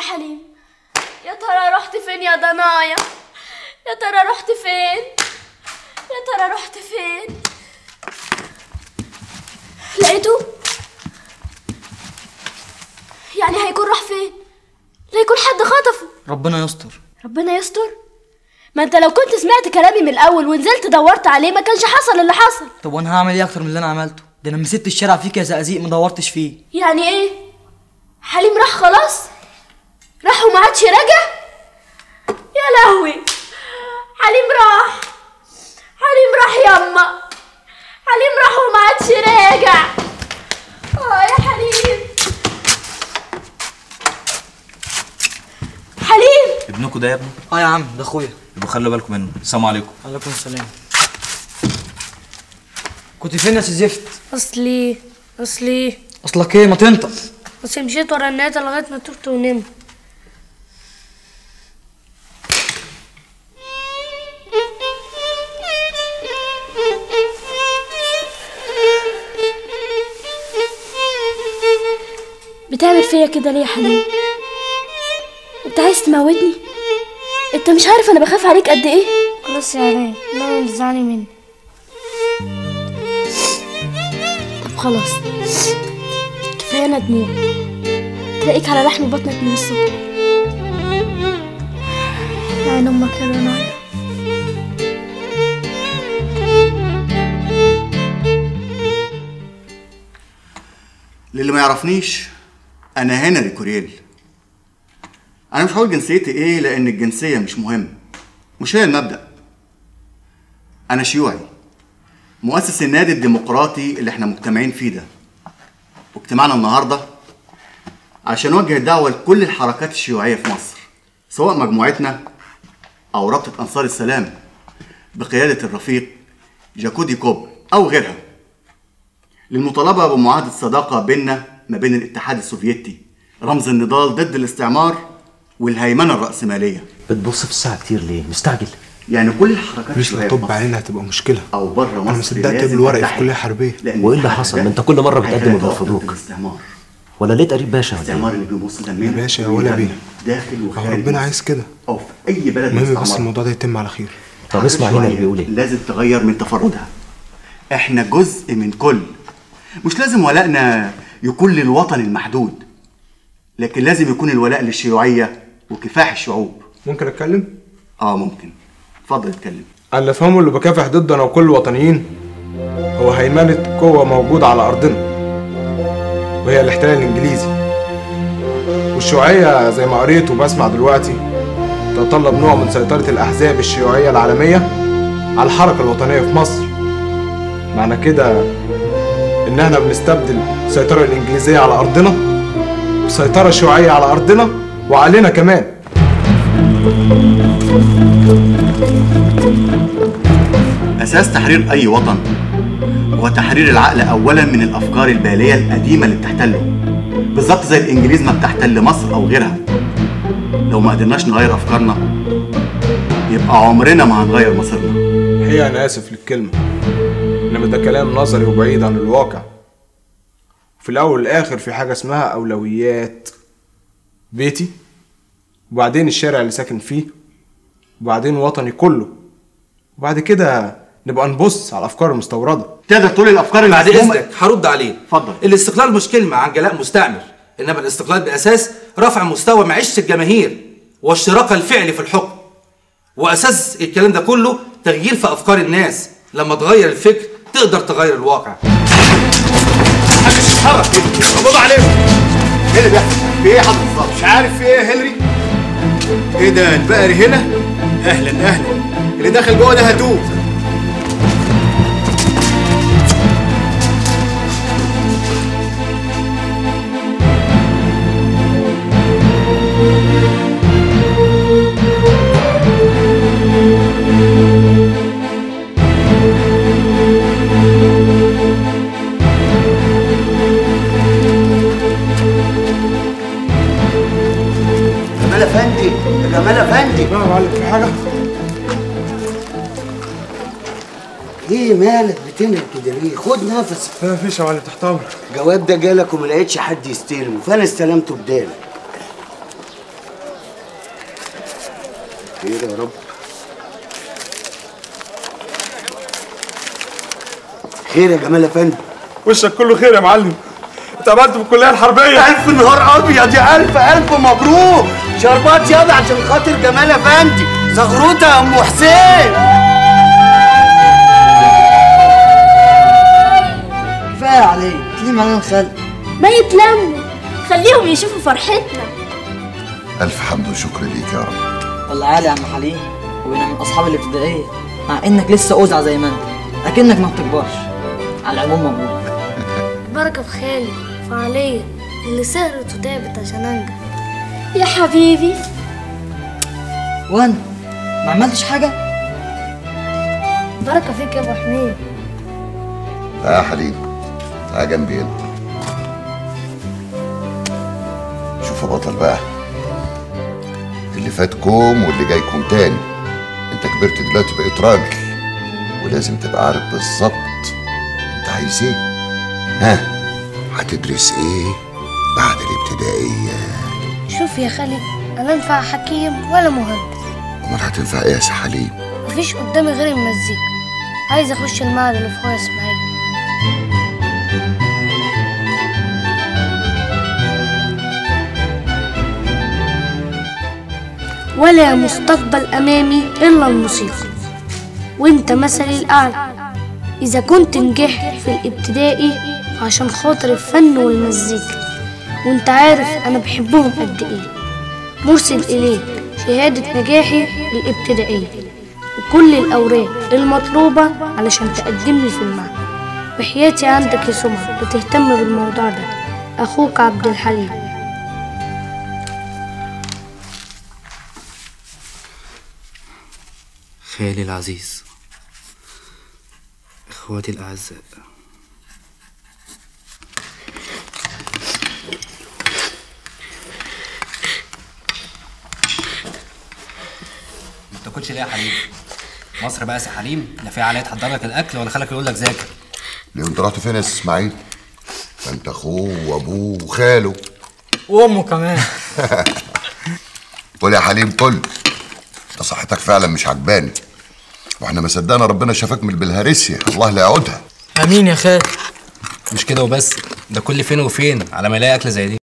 حليم يا ترى رحت فين يا ضنايا يا ترى رحت فين يا ترى رحت فين لقيته يعني هيكون راح فين لا يكون حد خطفه ربنا يستر ربنا يستر ما انت لو كنت سمعت كلامي من الاول ونزلت دورت عليه ما كانش حصل اللي حصل طب وانا هعمل ايه اكتر من اللي انا عملته ده انا مسكت الشارع فيك يا زقازيق ما دورتش فيه يعني ايه حليم راح خلاص راح وما عادش راجع يا لهوي حليم راح حليم راح يما حليم راح وما عادش راجع اه يا حليم حليم ابنكم ده يا ابني اه يا عم ده اخويا يبقوا خلوا بالكم منه السلام عليكم عليكم السلام كنت فين يا سي زفت اصلي اصلي اصلك ايه ما تنطق بس مشيت ورا النادي لغايه ما تبت ونمت بتعمل فيا كده ليه يا حليم انت عايز تموتني انت مش عارف انا بخاف عليك قد ايه خلاص يا علاء لا تزعلي مني طب خلاص كفايه انا دموع تلاقيك على لحم بطنك من الصبح يا عين امك يا ضنايا للي ما يعرفنيش انا هنري كوريل انا مش هقول جنسيتي ايه لان الجنسيه مش مهم مش هي المبدا انا شيوعي مؤسس النادي الديمقراطي اللي احنا مجتمعين فيه ده واجتماعنا النهارده عشان نوجه الدعوه لكل الحركات الشيوعيه في مصر سواء مجموعتنا او رابطه انصار السلام بقياده الرفيق جاكودي كوب او غيرها للمطالبة بمعاهدة صداقة بيننا ما بين الاتحاد السوفيتي رمز النضال ضد الاستعمار والهيمنة الرأسمالية بتبص في الساعة كتير ليه؟ مستعجل يعني كل الحركات مش لو الشيوعية في طب مصر علينا هتبقى مشكلة أو بره مصر أنا ما صدقت لازم بالورق في تتحد. كلية حربية لأن وإيه اللي الاتحاد حصل؟ ده ما أنت كل مرة بتقدم هيخلينا وبيرفضوك. نقف ضد الاستعمار ولا لقيت قريب باشا ولا الاستعمار إيه؟ اللي بيبص دمنا يا باشا ولا بيه. داخل هو وخارج ربنا مصر. عايز كده أو في أي بلد المهم بس مستعمر. الموضوع ده يتم على خير طب اسمع هنا اللي الشيوعية بيقول إيه؟ لازم تغير من تفردها احنا جزء من كل مش لازم ولائنا يكون للوطن المحدود لكن لازم يكون الولاء للشيوعية وكفاح الشعوب ممكن أتكلم؟ اه ممكن اتفضل اتكلم أنا اللي أفهمه اللي بكافح ضده أنا وكل الوطنيين هو هيمنة قوة موجودة على أرضنا وهي الاحتلال الإنجليزي والشيوعية زي ما قريت وبسمع دلوقتي تتطلب نوع من سيطرة الأحزاب الشيوعية العالمية على الحركة الوطنية في مصر معنى كده إن احنا بنستبدل السيطرة الإنجليزية على أرضنا بسيطرة شيوعية على أرضنا وعلينا كمان اساس تحرير اي وطن هو تحرير العقل اولا من الافكار الباليه القديمه اللي بتحتله بالظبط زي الانجليز ما بتحتل مصر او غيرها لو ما قدرناش نغير افكارنا يبقى عمرنا ما هنغير مصيرنا الحقيقة أنا آسف للكلمة إنما ده كلام نظري وبعيد عن الواقع في الأول والآخر في حاجة اسمها أولويات بيتي وبعدين الشارع اللي ساكن فيه وبعدين وطني كله وبعد كده نبقى نبص على الأفكار المستوردة تقدر تقول الافكار بعد المسمومة- اذنك هرد عليه اتفضل. الاستقلال مش كلمه عن جلاء مستعمر انما الاستقلال باساس رفع مستوى معيشه الجماهير واشتراكها الفعلي في الحكم واساس الكلام ده كله تغيير في افكار الناس لما تغير الفكر تقدر تغير الواقع مبروك عليكم ايه اللي بيحصل؟ في ايه حضرتك بالظبط؟ مش عارف في ايه يا هنري ايه ده البقري هنا اهلا اهلا اللي داخل جوه ده هتوه جمال افندي يا جمال افندي لا يا معلم في حاجة ايه مالك بتنهب كده ليه خد نفسك لا مفيش يا معلم تحت أمرك الجواب ده جالك وما لقيتش حد يستلمه فانا استلمته بدالك خير يا رب خير يا جمال افندي وشك كله خير يا معلم اتقابلت في الكليه الحربيه الف نهار ابيض يا الف الف مبروك شربات ياض عشان خاطر جمال افندي زغروطه يا ام حسين كفايه عليك ليه معانا الخلق ما يتلموا خليهم يشوفوا فرحتنا ألف حمد وشكر ليك يا رب والله عالي يا عم حليم وبينا من اصحاب الابتدائيه مع انك لسه اوزع زي ما انت اكنك ما بتكبرش على العموم مبروك بركة في خالي في عليا اللي سهرت وتعبت عشان انجح يا حبيبي وانا ما عملتش حاجه بركة فيك يا ابو حميد لا يا حليم تعال جنبي هنا شوف يا بطل بقى اللي فات كوم واللي جاي كوم تاني انت كبرت دلوقتي بقيت راجل ولازم تبقى عارف بالظبط انت عايز ايه ها هتدرس ايه بعد الابتدائية شوف يا خالي انا انفع حكيم ولا مهندس امال هتنفع ايه يا سي حليم مفيش قدامي غير المزيكا عايز اخش المعهد اللي في خويا اسماعيل ولا مستقبل امامي الا الموسيقى وانت مثلي الاعلى اذا كنت نجحت في الابتدائي عشان خاطر الفن والمزيكا وانت عارف انا بحبهم قد ايه مرسل اليك شهادة نجاحي الابتدائية وكل الأوراق المطلوبة علشان تقدمني في المعهد وحياتي عندك يا سمعة بتهتم بالموضوع ده أخوك عبد الحليم خالي العزيز اخواتي الاعزاء ما بتاكلش ليه يا حليم مصر بقى يا سي حليم لا فيها عليا تحضر لك الاكل ولا خلك يقول لك ذاكر ليه انت رحت فين يا سي اسماعيل ده انت اخوه وابوه وخاله وامه كمان قول يا حليم كل انت صحتك فعلا مش عجباني واحنا ما صدقنا ربنا شافك من البلهارسيا الله لا يعودها امين يا خال مش كده وبس ده كل فين وفين على ما الاقي اكل زي دي